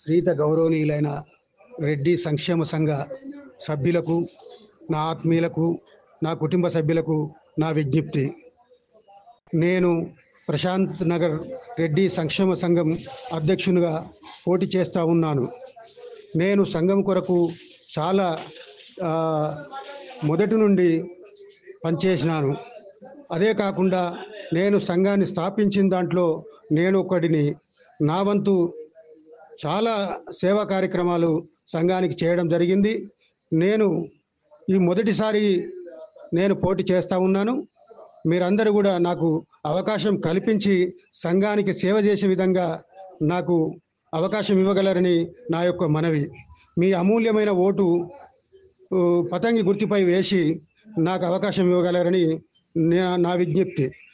శ్రీత గౌరవనీయులైన రెడ్డి సంక్షేమ సంఘ సభ్యులకు నా ఆత్మీయులకు నా కుటుంబ సభ్యులకు నా విజ్ఞప్తి నేను ప్రశాంత్ నగర్ రెడ్డి సంక్షేమ సంఘం అధ్యక్షునిగా పోటీ చేస్తూ ఉన్నాను నేను సంఘం కొరకు చాలా ఆ, మొదటి నుండి పనిచేసినాను అదే కాకుండా నేను సంఘాన్ని స్థాపించిన దాంట్లో నేను ఒకటిని నా వంతు చాలా సేవా కార్యక్రమాలు సంఘానికి చేయడం జరిగింది నేను ఈ మొదటిసారి నేను పోటీ చేస్తూ ఉన్నాను మీరందరూ కూడా నాకు అవకాశం కల్పించి సంఘానికి సేవ చేసే విధంగా నాకు అవకాశం ఇవ్వగలరని నా యొక్క మనవి మీ అమూల్యమైన ఓటు ఊ, పతంగి గుర్తుపై వేసి నాకు అవకాశం ఇవ్వగలరని నా- నా విజ్ఞప్తి